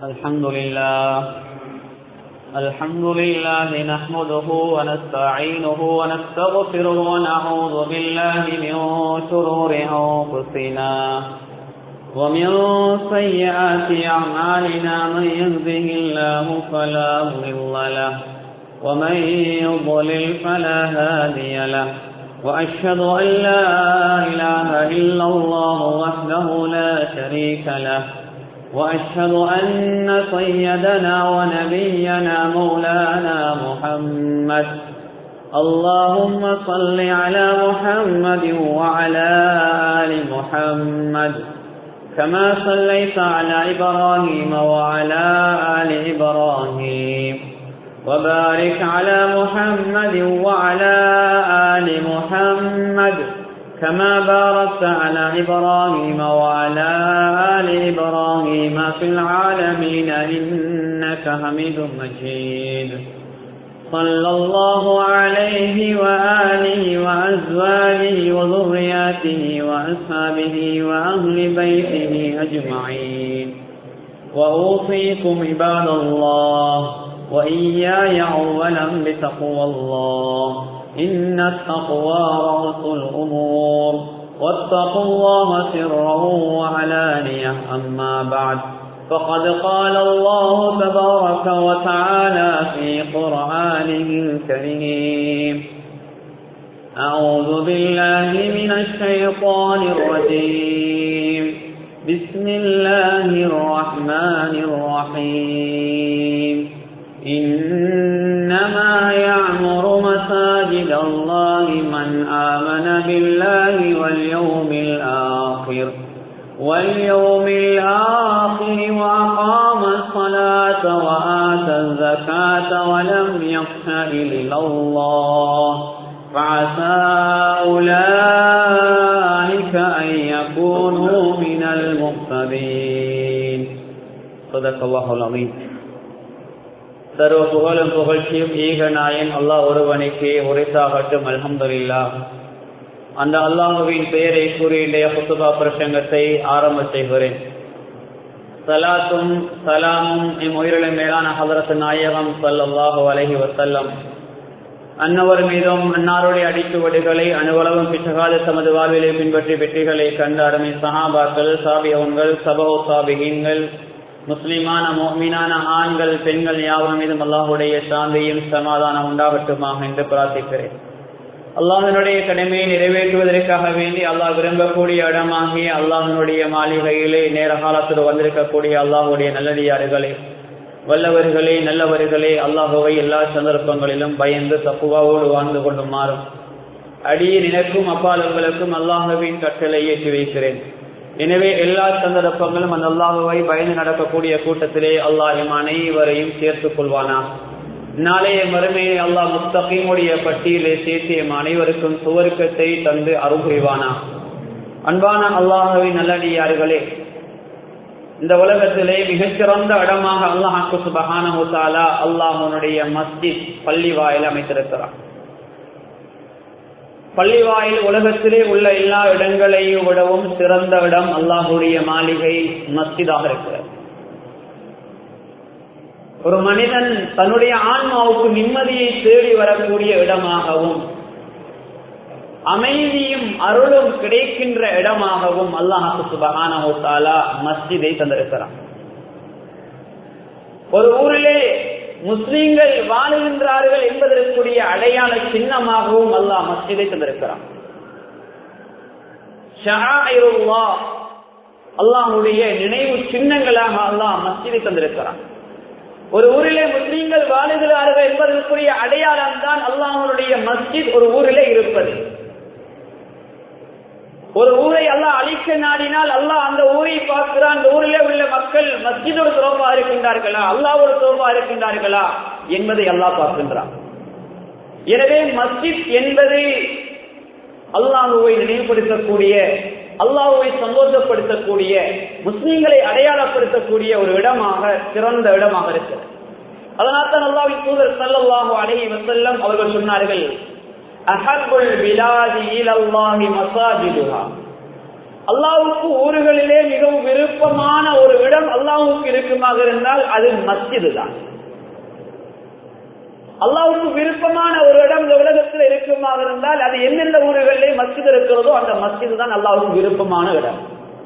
الحمد لله الحمد لله نحمده ونستعينه ونستغفره ونعوذ بالله من شرور أنفسنا ومن سيئات أعمالنا من يهده الله فلا مضل له ومن يضلل فلا هادي له وأشهد أن لا إله إلا الله وحده لا شريك له وأشهد أن سيدنا ونبينا مولانا محمد اللهم صل على محمد وعلى آل محمد كما صليت على إبراهيم وعلى آل إبراهيم وبارك على محمد وعلى آل محمد كما باركت على إبراهيم وعلى آل إبراهيم في العالمين إنك حميد مجيد صلى الله عليه وآله وأزواجه وذرياته وأصحابه وأهل بيته أجمعين وأوصيكم عباد الله وإياي أولا بتقوى الله إن التقوى رأس الأمور واتقوا الله سرا وعلانية أما بعد فقد قال الله تبارك وتعالى في قرآنه الكريم أعوذ بالله من الشيطان الرجيم بسم الله الرحمن الرحيم إنما يعمر مساجد الله من آمن بالله واليوم الآخر واليوم الآخر وأقام الصلاة وآتى الزكاة ولم يخش إلا الله فعسى أولئك أن يكونوا من المهتدين صدق الله العظيم சர்வ புகழும் புகழ்ச்சியும் ஈக நாயன் அல்லாஹ் ஒருவனுக்கு உரைசாகட்டும் அல்ஹம்துல்லா அந்த அல்லாஹுவின் பெயரை கூறிய புத்துபா பிரசங்கத்தை ஆரம்ப செய்கிறேன் சலாத்தும் சலாமும் எம் உயிரிழ மேலான ஹதரத் நாயகம் சல்லாஹு அலஹி வசல்லம் அன்னவர் மீதும் அன்னாருடைய அடிச்சுவடுகளை அணுவளவும் பிச்சகால தமது வாழ்விலை பின்பற்றி வெற்றிகளை கண்ட அருமை சஹாபாக்கள் சாபியவன்கள் சபோ சாபிகீன்கள் முஸ்லிமான மோமீனான ஆண்கள் பெண்கள் யாவரும் மீதும் அல்லாஹுடைய சாந்தியும் சமாதானம் உண்டாகட்டுமாக என்று பிரார்த்திக்கிறேன் அல்லாஹனுடைய கடமையை நிறைவேற்றுவதற்காக வேண்டி அல்லாஹ் விரும்பக்கூடிய இடமாகிய அல்லாஹனுடைய மாளிகையிலே நேர காலத்தில் வந்திருக்கக்கூடிய அல்லாஹுடைய நல்லடியாறுகளே வல்லவர்களே நல்லவர்களே அல்லாஹுவை எல்லா சந்தர்ப்பங்களிலும் பயந்து தப்புவாவோடு வாழ்ந்து கொண்டு மாறும் அடியே நினைக்கும் அப்பாலங்களுக்கும் அல்லாஹுவின் கட்டளை ஏற்றி வைக்கிறேன் எனவே எல்லா சந்தர்ப்பங்களும் அந்த அல்லாஹுவை பயந்து நடக்கக்கூடிய கூட்டத்திலே அல்லாஹும் அனைவரையும் சேர்த்துக் கொள்வானா நாளைய மறுமையை அல்லாஹ் முஸ்தகீமுடைய பட்டியலை சேர்த்தியம் அனைவருக்கும் சுவர்க்கத்தை தந்து அருள்புரிவானா அன்பான அல்லாஹுவின் நல்லடியார்களே இந்த உலகத்திலே மிகச்சிறந்த இடமாக அல்லாஹாக்கு சுபஹான முசாலா அல்லாஹனுடைய மஸ்ஜித் பள்ளி வாயில் அமைத்திருக்கிறார் பள்ளிவாயில் உலகத்திலே உள்ள எல்லா இடங்களையும் விடவும் சிறந்த இடம் அல்லாஹுடைய மாளிகை மஸ்ஜிதாக இருக்கிறது ஒரு மனிதன் தன்னுடைய ஆன்மாவுக்கு நிம்மதியை தேடி வரக்கூடிய இடமாகவும் அமைதியும் அருளும் கிடைக்கின்ற இடமாகவும் அல்லாஹாக்கு சுபகானா மஸ்ஜிதை தந்திருக்கிறான் ஒரு ஊரிலே முஸ்லீம்கள் வாழுகின்றார்கள் என்பதற்குரிய அடையாள சின்னமாகவும் அல்லாஹ் மஸ்ஜிதை தந்திருக்கிறான் அல்லாஹுடைய நினைவு சின்னங்களாக அல்லாஹ் மஸ்ஜிதை தந்திருக்கிறான் ஒரு ஊரிலே முஸ்லீம்கள் வாழுகிறார்கள் என்பதற்குரிய அடையாளம் தான் அல்லாஹனுடைய மஸ்ஜித் ஒரு ஊரிலே இருப்பது ஒரு ஊரை அல்லாஹ் அழிக்க நாடினால் அல்லாஹ் அந்த ஊரை பார்க்கிறான் அந்த ஊரிலே உள்ள மக்கள் மஸ்ஜித் ஒரு தோபா இருக்கின்றார்களா அல்லாஹ் ஒரு தோபா இருக்கின்றார்களா என்பதை அல்லாஹ் பார்க்கின்றான் எனவே மஸ்ஜித் என்பது அல்லாஹுவை நினைவுபடுத்தக்கூடிய அல்லாஹுவை சந்தோஷப்படுத்தக்கூடிய முஸ்லீம்களை அடையாளப்படுத்தக்கூடிய ஒரு இடமாக சிறந்த இடமாக இருக்கிறது அதனால் தான் அல்லாவின் தூதர் சல்லல்லாஹு அலைஹி வசல்லம் அவர்கள் சொன்னார்கள் அஹபுல் பிலாதி இலல்லாஹி மசாஜிதுஹா அல்லாவுக்கு ஊர்களிலே மிகவும் விருப்பமான ஒரு இடம் அல்லாவுக்கு இருக்குமாக இருந்தால் அது மஸ்ஜிது தான் அல்லாவுக்கு விருப்பமான ஒரு இடம் இந்த உலகத்தில் இருக்குமாக இருந்தால் அது எந்தெந்த ஊர்களிலே மஸ்ஜித் இருக்கிறதோ அந்த மஸ்ஜிது தான் அல்லாவுக்கு விருப்பமான இடம்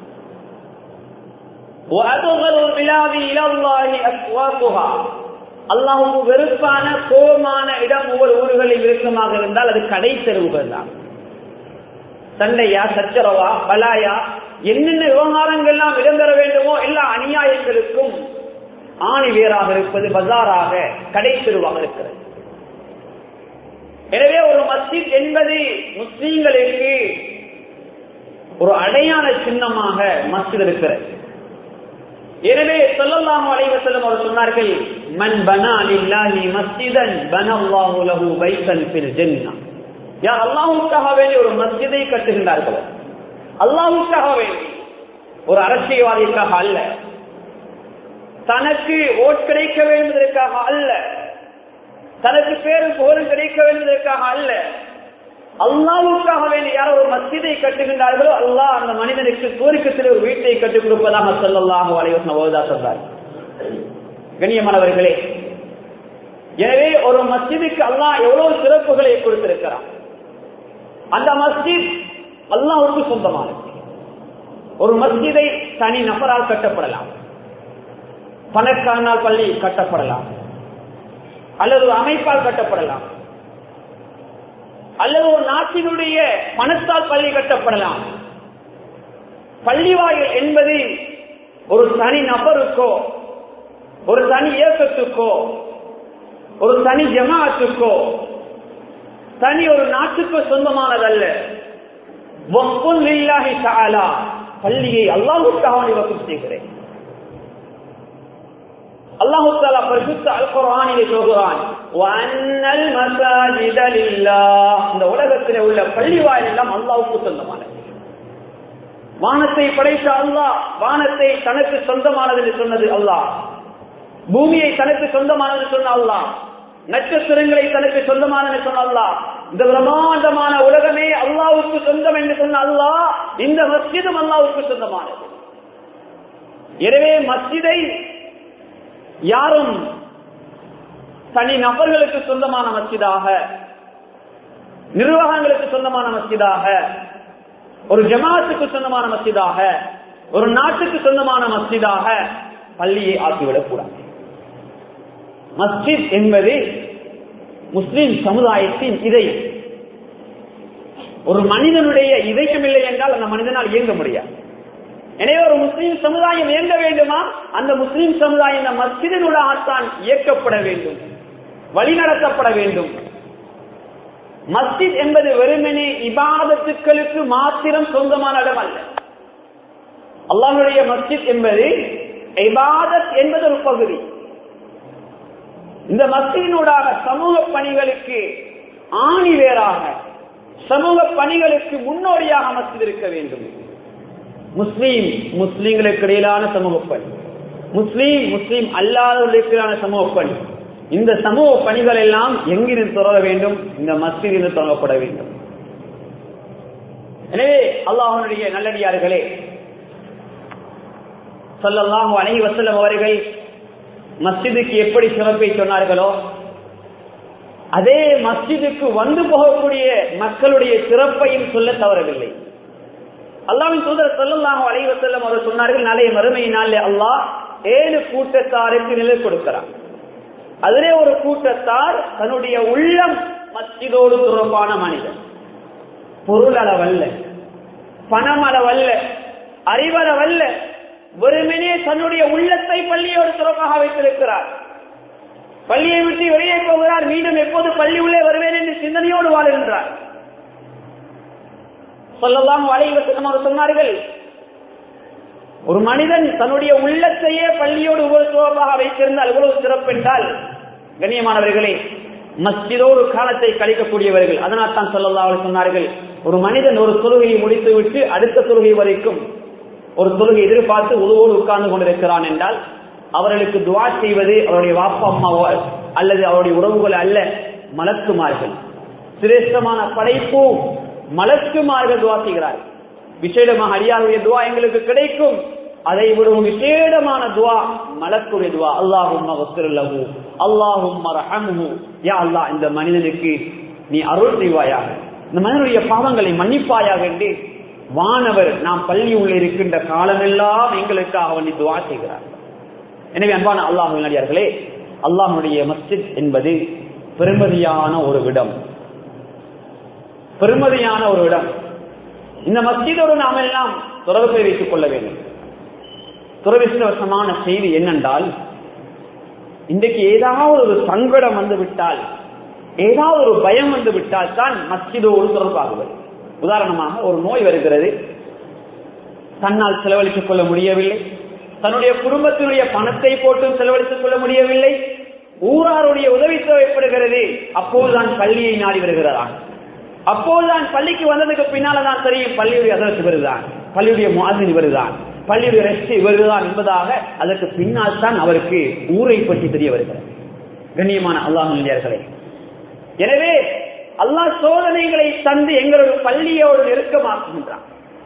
அல்லாவுக்கு வெறுப்பான கோபமான இடம் ஒவ்வொரு ஊர்களில் விருப்பமாக இருந்தால் அது கடை தெருவுகள் தான் சண்டையா சச்சரவா பலாயா என்னென்ன விவகாரங்கள்லாம் இடம்பெற வேண்டுமோ எல்லா அநியாயங்களுக்கும் ஆணி வேறாக இருப்பது பஜாராக கடை தெருவாக இருக்கிறது எனவே ஒரு மஸ்ஜித் என்பது முஸ்லீம்களுக்கு ஒரு அடையாள சின்னமாக மஸ்ஜித் இருக்கிறது எனவே சொல்லலாம் அலைவசலம் அவர் சொன்னார்கள் மன் பனா லில்லாஹி மஸ்ஜிதன் பனல்லாஹு லஹு பைத்தன் ஃபில் ஜன்னah யார் அல்லாஹ்வுக்காக வேண்டி ஒரு மஸ்ஜிதை கட்டுகின்றார்களோ அல்லாஹ்வுக்காக வேண்டி ஒரு அரசியல்வாதிக்காக அல்ல தனக்கு ஓட் கிடைக்க வேண்டுவதற்காக அல்ல தனக்கு பேரும் புகழும் கிடைக்க வேண்டுவதற்காக அல்ல அல்லாவுக்காக வேண்டி யார் ஒரு மஸ்ஜிதை கட்டுகின்றார்களோ அல்லாஹ் அந்த மனிதனுக்கு கோரிக்கத்தில் ஒரு வீட்டை கட்டுக் கொடுப்பதாக சொல்லலாம் வலைவசன சொல்றார் கண்ணியமானவர்களே எனவே ஒரு மஸ்ஜிதுக்கு அல்லாஹ் எவ்வளவு சிறப்புகளை கொடுத்திருக்கிறான் அந்த மஸ்ஜித் அல்லாவுக்கு சொந்தமானது ஒரு மஸ்ஜிதை தனி நபரால் கட்டப்படலாம் பணக்காரனால் பள்ளி கட்டப்படலாம் அல்லது ஒரு அமைப்பால் கட்டப்படலாம் அல்லது ஒரு நாட்டினுடைய பணத்தால் பள்ளி கட்டப்படலாம் பள்ளிவாயில் என்பது ஒரு தனி நபருக்கோ ஒரு தனி இயக்கத்துக்கோ ஒரு தனி ஜமாத்துக்கோ தனி ஒரு நாட்டுக்கோ சொந்தமானதல்ல பள்ளியை அல்லாஹுக்காக வசூல் செய்கிறேன் அல்லாஹு தாலா பரிசுத்த அல் குர்ஆனிலே சொல்கிறான் வன்னல் மசாஜித லில்லாஹ் இந்த உலகத்திலே உள்ள பள்ளி வாயில் எல்லாம் அல்லாஹ்வுக்கு சொந்தமானது வானத்தை படைத்த அல்லாஹ் வானத்தை தனக்கு சொந்தமானது என்று சொன்னது அல்லாஹ் பூமியை தனக்கு சொந்தமானது சொன்ன அல்லாஹ் நட்சத்திரங்களை தனக்கு சொந்தமானது சொன்ன அல்லாஹ் இந்த பிரம்மாண்டமான உலகமே அல்லாவுக்கு சொந்தம் என்று சொன்ன அல்லாஹ் இந்த மஸ்ஜிதும் அல்லாவுக்கு சொந்தமானது எனவே மஸ்ஜிதை யாரும் தனி நபர்களுக்கு சொந்தமான மஸ்ஜிதாக நிர்வாகங்களுக்கு சொந்தமான மஸ்ஜிதாக ஒரு ஜமாத்துக்கு சொந்தமான மஸ்ஜிதாக ஒரு நாட்டுக்கு சொந்தமான மஸ்ஜிதாக பள்ளியை ஆக்கிவிடக் கூடாது மஸ்ஜித் என்பது முஸ்லிம் சமுதாயத்தின் இதயம் ஒரு மனிதனுடைய இதயம் இல்லை என்றால் அந்த மனிதனால் இயங்க முடியாது எனவே ஒரு முஸ்லீம் சமுதாயம் இயங்க வேண்டுமா அந்த முஸ்லீம் சமுதாயம் இந்த மஸ்ஜிதினூடாகத்தான் இயக்கப்பட வேண்டும் வழிநடத்தப்பட வேண்டும் மஸ்ஜித் என்பது வெறுமனே இபாதத்துக்களுக்கு மாத்திரம் சொந்தமான இடம் அல்ல அல்லாஹுடைய மஸ்ஜித் என்பது இபாதத் என்பது ஒரு பகுதி இந்த மஸ்ஜிதினூடாக சமூக பணிகளுக்கு ஆணி வேறாக சமூக பணிகளுக்கு முன்னோடியாக மஸ்ஜித் இருக்க வேண்டும் முஸ்லீம் முஸ்லீம்களுக்கு இடையிலான சமூக பணி முஸ்லீம் முஸ்லீம் அல்லாதவர்களுக்கான சமூக பணி இந்த சமூக பணிகள் எல்லாம் எங்கிருந்து தொடர வேண்டும் இந்த மஸ்ஜிதில் தொடங்கப்பட வேண்டும் எனவே அல்லாஹனுடைய நல்லடியார்களே சொல்லலாம் அணகி வசலம் அவர்கள் மஸ்ஜிதுக்கு எப்படி சிறப்பை சொன்னார்களோ அதே மஸ்ஜிதுக்கு வந்து போகக்கூடிய மக்களுடைய சிறப்பையும் சொல்ல தவறவில்லை அல்லாவின் தூதர் சொல்லலாம் அலைவசல்லம் அவர் சொன்னார்கள் நாளைய மறுமை நாளில் அல்லாஹ் ஏழு கூட்டத்தாருக்கு நிலை கொடுக்கிறார் அதிலே ஒரு கூட்டத்தார் தன்னுடைய உள்ளம் மஸ்ஜிதோடு தொடர்பான மனிதன் பொருள் அளவல்ல பணம் அளவல்ல அறிவளவல்ல வெறுமனே தன்னுடைய உள்ளத்தை பள்ளியோடு தொடர்பாக வைத்திருக்கிறார் பள்ளியை விட்டு வெளியே போகிறார் மீண்டும் எப்போது பள்ளி உள்ளே வருவேன் என்று சிந்தனையோடு வாழ்கின்றார் சொல்லலாம் வலைவசனம் அவர் சொன்னார்கள் ஒரு மனிதன் தன்னுடைய உள்ளத்தையே பள்ளியோடு உபசுவமாக வைத்திருந்தால் எவ்வளவு சிறப்பு என்றால் கண்ணியமானவர்களே மஸ்ஜிதோடு காலத்தை கழிக்கக்கூடியவர்கள் அதனால் தான் சொல்லலாம் அவர் சொன்னார்கள் ஒரு மனிதன் ஒரு தொழுகையை முடித்து விட்டு அடுத்த தொழுகை வரைக்கும் ஒரு தொழுகை எதிர்பார்த்து உதவோடு உட்கார்ந்து கொண்டிருக்கிறான் என்றால் அவர்களுக்கு துவா செய்வது அவருடைய வாப்பா அம்மாவோ அல்லது அவருடைய உறவுகள் அல்ல மலக்குமார்கள் சிரேஷ்டமான படைப்பு மலக்குமார்கள் துவா செய்கிறார்கள் விசேடமாக அடியாருடைய துவா எங்களுக்கு கிடைக்கும் அதை விடவும் விசேடமான துவா மலக்குடைய துவா அல்லாஹும் மகசிரல்லஹு அல்லாஹும் மரஹம்ஹு யா அல்லாஹ் இந்த மனிதனுக்கு நீ அருள் செய்வாயாக இந்த மனிதனுடைய பாவங்களை மன்னிப்பாயாக என்று வானவர் நாம் பள்ளி உள்ள இருக்கின்ற காலமெல்லாம் எங்களுக்காக வேண்டி துவா செய்கிறார் எனவே அன்பான அல்லாஹ் நடிகார்களே அல்லாஹனுடைய மஸ்ஜித் என்பது பெருமதியான ஒரு இடம் பெருமதியான ஒரு இடம் இந்த மஸ்ஜிதோடு நாம் எல்லாம் தொடர்பை வைத்துக் கொள்ள வேண்டும் துரதிருஷ்டவசமான செய்தி என்னென்றால் இன்றைக்கு ஏதாவது ஒரு சங்கடம் வந்து விட்டால் ஏதாவது ஒரு பயம் வந்து விட்டால் தான் மஸ்ஜிதோடு தொடர்பாகுவது உதாரணமாக ஒரு நோய் வருகிறது தன்னால் செலவழித்துக் கொள்ள முடியவில்லை தன்னுடைய குடும்பத்தினுடைய பணத்தை போட்டு செலவழித்துக் கொள்ள முடியவில்லை ஊராருடைய உதவி தேவைப்படுகிறது அப்போதுதான் பள்ளியை நாடி வருகிறான் அப்போதுதான் பள்ளிக்கு வந்ததுக்கு பின்னால்தான் தெரியும் பள்ளியுடைய அதற்கு வருதான் பள்ளியுடைய மாதிரி வருதான் பள்ளியுடைய ரெஸ்ட் வருதான் என்பதாக அதற்கு பின்னால் தான் அவருக்கு ஊரை பற்றி தெரிய வருகிறது கண்ணியமான அல்லாஹர்களே எனவே அல்லாஹ் சோதனைகளை தந்து எங்களுடைய பள்ளியோடு நெருக்கமாக்குகின்றான்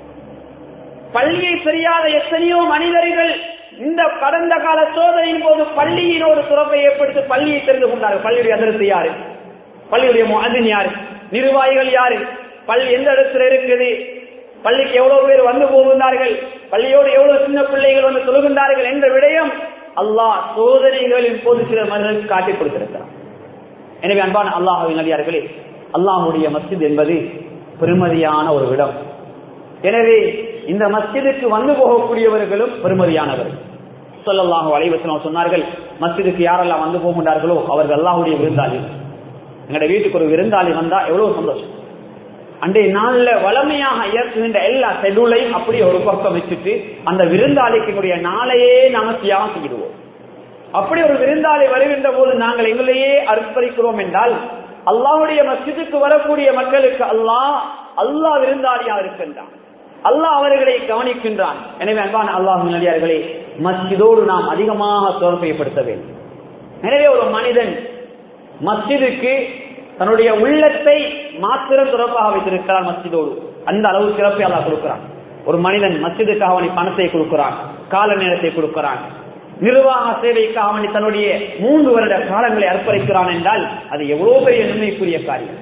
பள்ளியை தெரியாத எத்தனையோ மனிதர்கள் இந்த கடந்த கால சோதனையின் போது பள்ளியினோடு துறப்பை ஏற்படுத்தி பள்ளியை தெரிந்து கொண்டார்கள் பள்ளியுடைய அதிர்த்து யாரு பள்ளியுடைய மாதின் யாரு நிர்வாகிகள் யாரு பள்ளி எந்த இடத்துல இருக்குது பள்ளிக்கு எவ்வளவு பேர் வந்து போகின்றார்கள் பள்ளியோடு எவ்வளவு சின்ன பிள்ளைகள் வந்து சொல்கின்றார்கள் என்ற விடயம் அல்லாஹ் சோதனைகளின் போது சில மனிதர்களுக்கு காட்டிக் கொடுத்திருக்கிறார் எனவே அன்பான அல்லாஹின் நடிகார்களே அல்லாஹுடைய மஸ்ஜித் என்பது பெருமதியான ஒரு இடம் எனவே இந்த மஸ்ஜிதுக்கு வந்து போகக்கூடியவர்களும் பெருமதியானவர்கள் சொல்லல்லாஹு அலைவசனம் சொன்னார்கள் மஸ்ஜிதுக்கு யாரெல்லாம் வந்து போகின்றார்களோ அவர்கள் அல்லாஹுடைய விருந்தாளி எங்களுடைய வீட்டுக்கு ஒரு விருந்தாளி வந்தா எவ்வளவு சந்தோஷம் அன்றைய நாள்ல வளமையாக இயக்குகின்ற எல்லா ஷெடியூலையும் அப்படியே ஒரு பக்கம் வச்சுட்டு அந்த விருந்தாளிக்கு நாளையே நாம தியாகம் செய்திடுவோம் அப்படி ஒரு விருந்தாளி வருகின்ற போது நாங்கள் எங்களையே அர்ப்பணிக்கிறோம் என்றால் அல்லாஹுடைய மஸ்ஜிதுக்கு வரக்கூடிய மக்களுக்கு அல்லாஹ் அல்லாஹ் விருந்தாளியா இருக்கின்றான் அல்லாஹ் அவர்களை கவனிக்கின்றான் எனவே அன்பான அல்லாஹ் நடிகார்களே மஸ்ஜிதோடு நாம் அதிகமாக தொடர்பைப்படுத்த வேண்டும் எனவே ஒரு மனிதன் மஸ்ஜிதுக்கு தன்னுடைய உள்ளத்தை மாத்திரம் தொடர்பாக வைத்திருக்கிறார் மஸ்ஜிதோடு அந்த அளவு சிறப்பை அல்லாஹ் கொடுக்கிறான் ஒரு மனிதன் மஸ்ஜிதுக்காக அவனை பணத்தை கொடுக்கிறான் கால நேரத்தை கொடுக்கிறான் நிர்வாக சேவைக்காக அவனை தன்னுடைய மூன்று வருட காலங்களை அர்ப்பணிக்கிறான் என்றால் அது எவ்வளவு பெரிய நன்மைக்குரிய காரியம்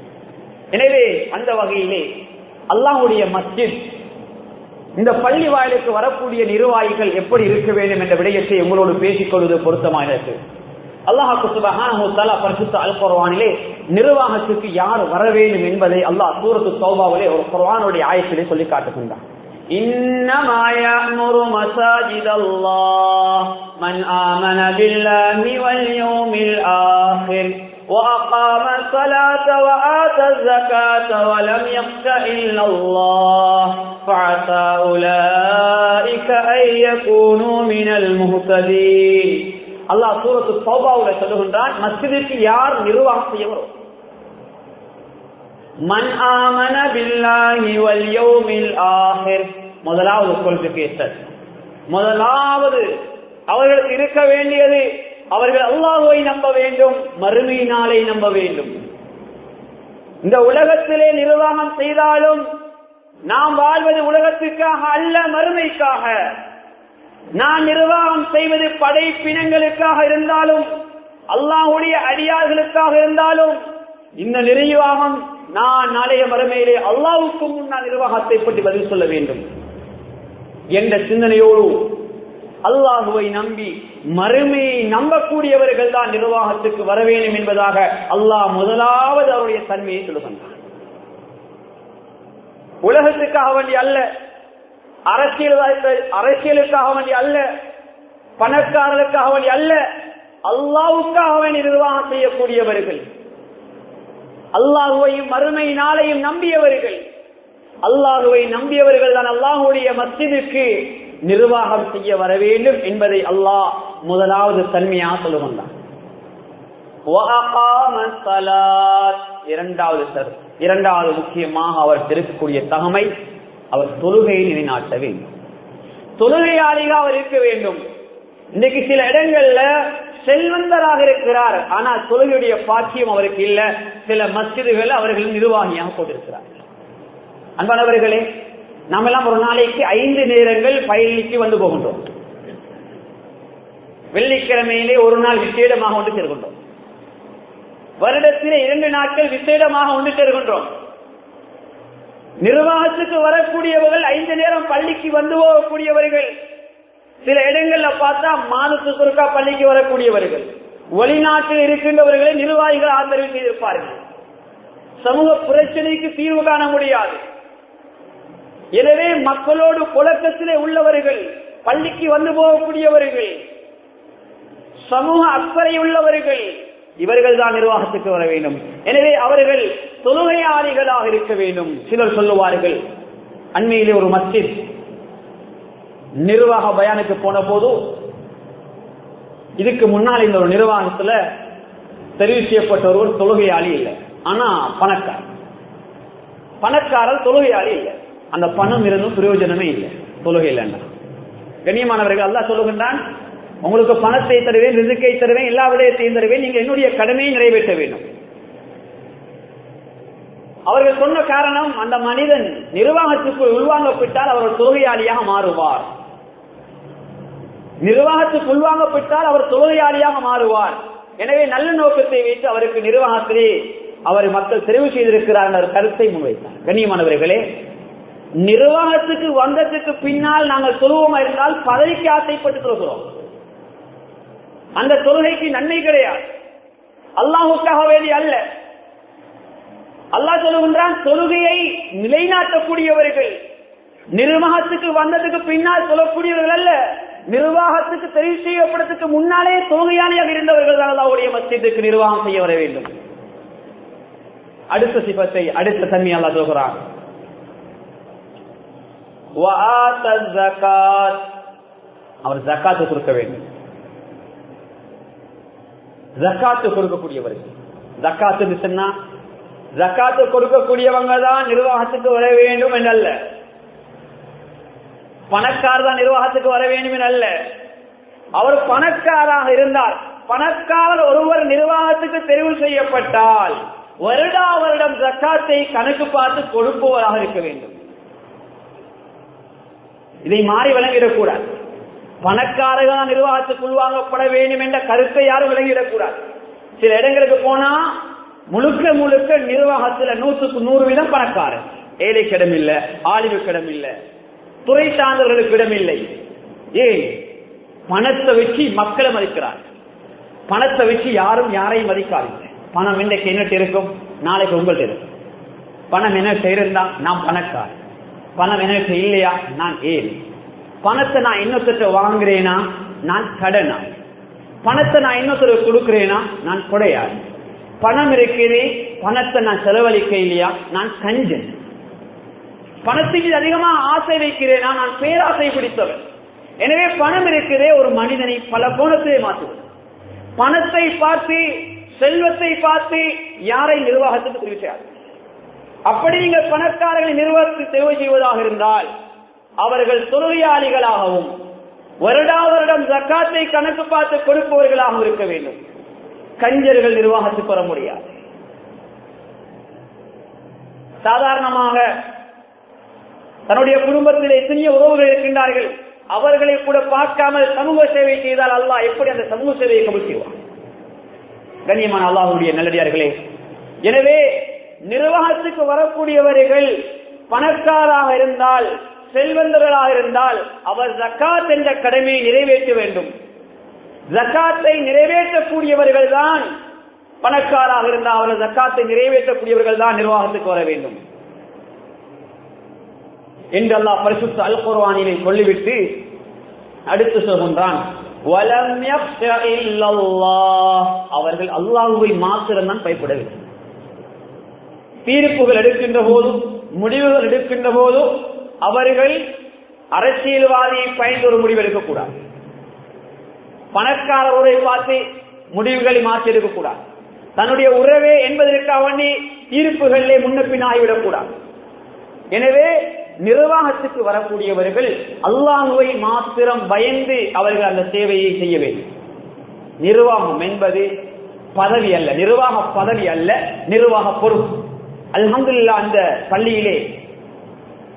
எனவே அந்த வகையிலே அல்லாஹுடைய மஸ்ஜித் இந்த பள்ளி வாயிலுக்கு வரக்கூடிய நிர்வாகிகள் எப்படி இருக்க வேண்டும் என்ற விடயத்தை உங்களோடு பேசிக் கொள்வது பொருத்தமாக இருக்கு அல்லாஹாக்கு சுபஹான பரிசுத்த அல் குர்வானிலே நிர்வாகத்துக்கு யார் வர வேண்டும் என்பதை அல்லாஹ் சூரத்து சௌபாவிலே ஒரு குர்வானுடைய ஆயத்திலே சொல்லி காட்டுகின்றான் إنما يأمر مساجد الله من آمن بالله واليوم الآخر وأقام الصلاة وآتى الزكاة ولم يخش إلا الله فعسى أولئك أن يكونوا من المهتدين அல்லாஹ் சூரத்து சௌபாவுல சொல்லுகின்றான் மஸ்ஜிதுக்கு யார் நிர்வாகம் செய்ய வரும் மன் ஆமன பில்லாஹி வல் யௌமில் ஆஹிர் முதலாவது குவாலிபிகேஷன் முதலாவது அவர்களுக்கு இருக்க வேண்டியது அவர்கள் அல்லாஹுவை நம்ப வேண்டும் மறுமை நாளை நம்ப வேண்டும் இந்த உலகத்திலே நிர்வாகம் செய்தாலும் நாம் வாழ்வது உலகத்துக்காக அல்ல மறுமைக்காக நான் நிர்வாகம் செய்வது படைப்பினங்களுக்காக இருந்தாலும் அல்லாஹுடைய அடியார்களுக்காக இருந்தாலும் இந்த நிர்வாகம் நான் நாளைய மறுமையிலே அல்லாவுக்கு முன்னால் நிர்வாகத்தை பற்றி பதில் சொல்ல வேண்டும் என்ற சிந்தனையோடு அல்லாஹுவை நம்பி மறுமையை நம்பக்கூடியவர்கள் தான் நிர்வாகத்துக்கு வர வேண்டும் என்பதாக அல்லாஹ் முதலாவது அவருடைய தன்மையை சொல்லுகின்றார் உலகத்துக்காக வேண்டி அல்ல அரசியல் அரசியலுக்காக வேண்டி அல்ல பணக்காரர்களுக்காக வேண்டி அல்ல அல்லாவுக்காக வேண்டி நிர்வாகம் செய்யக்கூடியவர்கள் அல்லாஹுவையும் மறுமை நாளையும் நம்பியவர்கள் அல்லாஹுவை நம்பியவர்கள் தான் அல்லாஹுடைய மஸ்ஜிதுக்கு நிர்வாகம் செய்ய வர வேண்டும் என்பதை அல்லாஹ் முதலாவது தன்மையாக சொல்லுகின்றான் இரண்டாவது சார் இரண்டாவது முக்கியமாக அவர் இருக்கக்கூடிய தகமை அவர் தொழுகையை நிலைநாட்ட வேண்டும் தொழுகையாளிగా அவர் இருக்க வேண்டும் இன்னைக்கு சில இடங்கள்ல செல்வந்தராக இருக்கிறார் ஆனால் தொழுகையுடைய பாக்கியம் அவருக்கு இல்ல சில மஸ்ஜிதுகள் அவர்கள் நிர்வாகியாக கொண்டிருக்கிறார்கள் அன்பானவர்களே நாம் எல்லாம் ஒரு நாளைக்கு ஐந்து நேரங்கள் பள்ளிக்கு வந்து போகின்றோம் வெள்ளிக்கிழமையிலே ஒரு நாள் விசேடமாக ஒன்று சேர்கின்றோம் வருடத்திலே இரண்டு நாட்கள் விசேடமாக ஒன்று சேர்கின்றோம் நிர்வாகத்துக்கு வரக்கூடியவர்கள் ஐந்து நேரம் பள்ளிக்கு வந்து போகக்கூடியவர்கள் சில இடங்கள்ல பார்த்தா மாதத்துக்கு ஒருக்கா பள்ளிக்கு வரக்கூடியவர்கள் வெளிநாட்டில் இருக்கின்றவர்களை நிர்வாகிகள் ஆதரவு செய்திருப்பார்கள் சமூக பிரச்சனைக்கு தீர்வு காண முடியாது எனவே மக்களோடு புழக்கத்திலே உள்ளவர்கள் பள்ளிக்கு வந்து போகக்கூடியவர்கள் சமூக அக்கறை உள்ளவர்கள் இவர்கள் தான் நிர்வாகத்துக்கு வர வேண்டும் எனவே அவர்கள் தொழுகையாளிகளாக இருக்க வேண்டும் சிலர் சொல்லுவார்கள் அண்மையிலே ஒரு மஸ்ஜித் நிர்வாக பயானுக்கு போன போது இதுக்கு முன்னால் இந்த ஒரு நிர்வாகத்துல தெரிவு செய்யப்பட்ட ஒருவர் தொழுகையாளி இல்லை ஆனா பணக்கார் பணக்காரர் தொழுகையாளி இல்லை அந்த பணம் இருந்தும் பிரயோஜனமே இல்லை தொழுகை இல்லைன்னா கண்ணியமானவர்கள் அல்லா சொல்லுகின்றான் உங்களுக்கு பணத்தை தருவேன் ரிசுக்கை தருவேன் எல்லா விடயத்தையும் தருவேன் நீங்க என்னுடைய கடமையை நிறைவேற்ற வேண்டும் அவர்கள் சொன்ன காரணம் அந்த மனிதன் நிர்வாகத்துக்கு உள்வாங்கப்பட்டால் அவர் தொழுகையாளியாக மாறுவார் நிர்வாகத்துக்கு உள்வாங்கப்பட்டால் அவர் தொழுகையாளியாக மாறுவார் எனவே நல்ல நோக்கத்தை வைத்து அவருக்கு நிர்வாகத்திலே அவர் மக்கள் தெரிவு செய்திருக்கிறார் என்ற கருத்தை முன்வைத்தார் கண்ணியமானவர்களே நிர்வாகத்துக்கு வந்ததுக்கு பின்னால் நாங்கள் தொழுவோமா இருந்தால் பதவிக்கு ஆசைப்பட்டு தொழுகிறோம் அந்த தொழுகைக்கு நன்மை கிடையாது அல்லாஹுக்காக வேண்டி அல்ல அல்லாஹ் சொல்லுகின்றான் தொழுகையை நிலைநாட்டக்கூடியவர்கள் நிர்வாகத்துக்கு வந்ததுக்கு பின்னால் சொல்லக்கூடியவர்கள் அல்ல நிர்வாகத்துக்கு தெரிவு செய்யப்படுறதுக்கு முன்னாலே தொழுகையாளியாக இருந்தவர்கள் தான் அல்லாவுடைய மஸ்ஜிதுக்கு நிர்வாகம் செய்ய வர வேண்டும் அடுத்த சிபத்தை அடுத்த தன்மை அல்லா சொல்கிறான் அவர் ஜக்காத்து கொடுக்க வேண்டும் ஜக்காத்து கொடுக்கக்கூடியவர்கள் ஜக்காத்து சொன்னா ஜக்காத்து கொடுக்கக்கூடியவங்க தான் நிர்வாகத்துக்கு வர வேண்டும் என்றல்ல பணக்கார் தான் நிர்வாகத்துக்கு வர வேண்டும் என்றல்ல அவர் பணக்காராக இருந்தார் பணக்காரர் ஒருவர் நிர்வாகத்துக்கு தெரிவு செய்யப்பட்டால் வருடா வருடம் ஜக்காத்தை கணக்கு பார்த்து கொடுப்பவராக இருக்க வேண்டும் இதை மாறி விளங்கிடக்கூடாது பணக்காரர்கள் நிர்வாகத்துக்கு உள்வாங்கப்பட வேண்டும் என்ற கருத்தை யாரும் விளங்கிடக்கூடாது சில இடங்களுக்கு போனா முழுக்க முழுக்க நிர்வாகத்துல நூற்றுக்கு நூறு வீதம் பணக்காரர் ஏழைக்கு இடம் இல்ல ஆளிவுக்கு இடம் இல்ல துறை சார்ந்தவர்களுக்கு இடம் இல்லை ஏன் பணத்தை வச்சு மக்களை மதிக்கிறார் பணத்தை வச்சு யாரும் யாரையும் மதிக்காதீங்க பணம் இன்றைக்கு என்னட்டு இருக்கும் நாளைக்கு உங்கள்கிட்ட இருக்கும் பணம் என்ன இருந்தா நான் பணக்கார் பணம் என்ன இல்லையா நான் ஏழை பணத்தை நான் இன்னொருத்த வாங்குறேனா நான் கடனா பணத்தை நான் இன்னொருத்தர் கொடுக்கிறேனா நான் கொடையாளி பணம் இருக்கிறே பணத்தை நான் செலவழிக்க இல்லையா நான் கஞ்சன் பணத்துக்கு அதிகமா ஆசை வைக்கிறேனா நான் பேராசை பிடித்தவன் எனவே பணம் இருக்கிறே ஒரு மனிதனை பல கோணத்திலே மாற்றுவது பணத்தை பார்த்து செல்வத்தை பார்த்து யாரை நிர்வாகத்துக்கு தெரிவு செய்யாது அப்படி நீங்கள் பணக்காரர்களை நிர்வாகத்துக்கு தெரிவு செய்வதாக இருந்தால் அவர்கள் தொழுகையாளிகளாகவும் வருடா வருடம் ஜக்காத்தை கணக்கு பார்த்து கொடுப்பவர்களாகவும் இருக்க வேண்டும் கஞ்சர்கள் நிர்வாகத்துக்கு வர முடியாது சாதாரணமாக தன்னுடைய குடும்பத்தில் எத்தனையோ உறவுகள் இருக்கின்றார்கள் அவர்களை கூட பார்க்காமல் சமூக சேவை செய்தால் அல்லாஹ் எப்படி அந்த சமூக சேவையை கபல் செய்வார் கண்ணியமான அல்லாஹுடைய நல்லடியார்களே எனவே நிர்வாகத்துக்கு வரக்கூடியவர்கள் பணக்காராக இருந்தால் செல்வந்தர்களாக இருந்தால் அவர் ஜக்காத் என்ற கடமையை நிறைவேற்ற வேண்டும் ஜக்காத்தை நிறைவேற்றக்கூடியவர்கள் தான் பணக்காராக இருந்தால் அவர் ஜக்காத்தை நிறைவேற்றக்கூடியவர்கள் தான் நிர்வாகத்துக்கு வர வேண்டும் என்று அல்லாஹ் பரிசுத்த அல் குர்வானினை சொல்லிவிட்டு அடுத்து சொல்கின்றான் அவர்கள் அல்லாஹுவை மாத்திரம் தான் பயப்படவில்லை தீர்ப்புகள் எடுக்கின்ற போதும் முடிவுகள் எடுக்கின்ற போதும் அவர்கள் அரசியல்வாதியை பயந்து ஒரு முடிவு எடுக்கக்கூடாது பணக்காரரை பார்த்து முடிவுகளை மாற்றி எடுக்கக்கூடாது தன்னுடைய உறவே என்பதற்காக வேண்டி தீர்ப்புகளிலே முன்னப்பின் ஆகிவிடக்கூடாது எனவே நிர்வாகத்துக்கு வரக்கூடியவர்கள் அல்லாஹுவை மாத்திரம் பயந்து அவர்கள் அந்த சேவையை செய்ய வேண்டும் நிர்வாகம் என்பது பதவி அல்ல நிர்வாக பதவி அல்ல நிர்வாக பொறுப்பு அல்ஹம்துல்லா அந்த பள்ளியிலே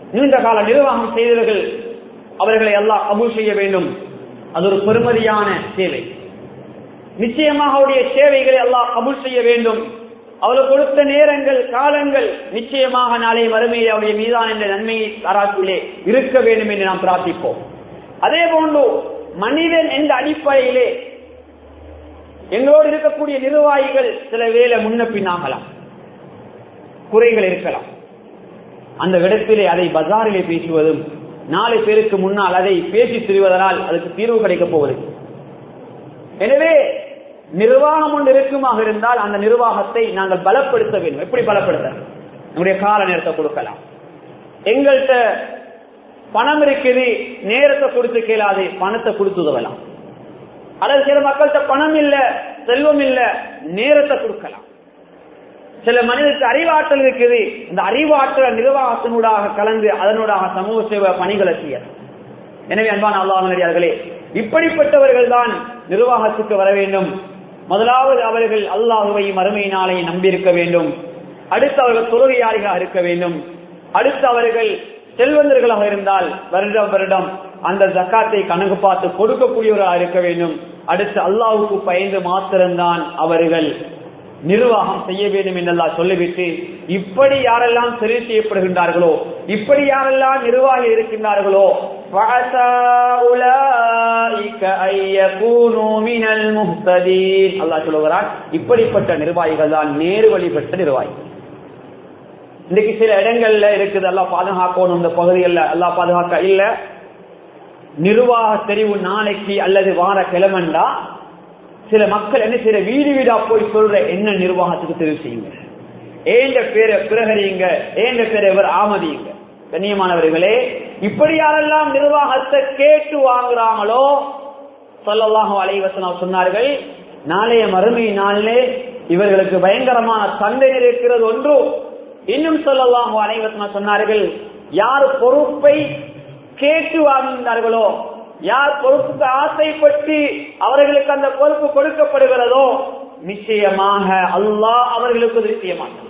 நீண்ட கால நிர்வாகம் செய்தவர்கள் அவர்களை எல்லாம் கபூல் செய்ய வேண்டும் அது ஒரு பெருமதியான சேவை நிச்சயமாக அவருடைய சேவைகளை எல்லாம் கபூல் செய்ய வேண்டும் அவர் கொடுத்த நேரங்கள் காலங்கள் நிச்சயமாக நாளை வறுமையை அவருடைய மீதான என்ற நன்மையை தராத்திலே இருக்க வேண்டும் என்று நாம் பிரார்த்திப்போம் அதே போன்று மனிதன் என்ற அடிப்படையிலே எங்களோடு இருக்கக்கூடிய நிர்வாகிகள் சில வேலை முன்ன பின்னாகலாம் குறைகள் இருக்கலாம் அந்த இடத்திலே அதை பஜாரிலே பேசுவதும் நாலு பேருக்கு முன்னால் அதை பேசி திரிவதனால் அதுக்கு தீர்வு கிடைக்கப் போவது எனவே நிர்வாகம் ஒன்று இருக்குமாக இருந்தால் அந்த நிர்வாகத்தை நாங்கள் பலப்படுத்த வேண்டும் எப்படி பலப்படுத்த நம்முடைய கால நேரத்தை கொடுக்கலாம் எங்கள்கிட்ட பணம் இருக்குது நேரத்தை கொடுத்து கேளாது பணத்தை கொடுத்து உதவலாம் அல்லது சில மக்கள்கிட்ட பணம் இல்ல செல்வம் இல்ல நேரத்தை கொடுக்கலாம் சில மனிதருக்கு அறிவாற்றல் இருக்குது இந்த அறிவாற்றல் நிர்வாகத்தினூடாக கலந்து அதனூடாக சமூக சேவை பணிகளை செய்ய எனவே அன்பான அல்லாஹர்களே இப்படிப்பட்டவர்கள் தான் நிர்வாகத்துக்கு வர வேண்டும் முதலாவது அவர்கள் அல்லாஹுவை மறுமை நாளை நம்பியிருக்க வேண்டும் அடுத்து அவர்கள் தொழுகையாளிகளாக இருக்க வேண்டும் அடுத்து அவர்கள் செல்வந்தர்களாக இருந்தால் வருடம் வருடம் அந்த ஜக்காத்தை கணக்கு பார்த்து கொடுக்கக்கூடியவர்களாக இருக்க வேண்டும் அடுத்து அல்லாவுக்கு பயந்து மாத்திரம்தான் அவர்கள் நிர்வாகம் செய்ய வேண்டும் என்றெல்லாம் சொல்லிவிட்டு இப்படி யாரெல்லாம் சரி செய்யப்படுகின்றார்களோ இப்படி யாரெல்லாம் நிர்வாகி இருக்கின்றார்களோ அல்லாஹ் சொல்லுகிறான் இப்படிப்பட்ட நிர்வாகிகள் தான் நேரு வழிபட்ட நிர்வாகிகள் இன்னைக்கு சில இடங்கள்ல இருக்குது எல்லாம் பாதுகாக்கணும் இந்த பகுதிகளில் எல்லாம் பாதுகாக்க இல்ல நிர்வாக தெரிவு நாளைக்கு அல்லது வார கிழமண்டா சில மக்கள் என்ன செய்யற வீடு வீடா போய் சொல்ற என்ன நிர்வாகத்துக்கு தெரிவு செய்யுங்க ஏந்த பேரை பிரகரியுங்க ஏந்த பேரை இவர் ஆமதியுங்க கண்ணியமானவர்களே இப்படி யாரெல்லாம் நிர்வாகத்தை கேட்டு வாங்குறாங்களோ சொல்லலாம் அலைவசனம் சொன்னார்கள் நாளைய மறுமை நாளிலே இவர்களுக்கு பயங்கரமான தந்தையர் இருக்கிறது ஒன்று இன்னும் சொல்லலாம் அனைவசனம் சொன்னார்கள் யார் பொறுப்பை கேட்டு வாங்குகிறார்களோ யார் பொறுப்புக்கு ஆசைப்பட்டு அவர்களுக்கு அந்த பொறுப்பு கொடுக்கப்படுகிறதோ நிச்சயமாக அல்லாஹ் அவர்களுக்கு நிச்சயமாக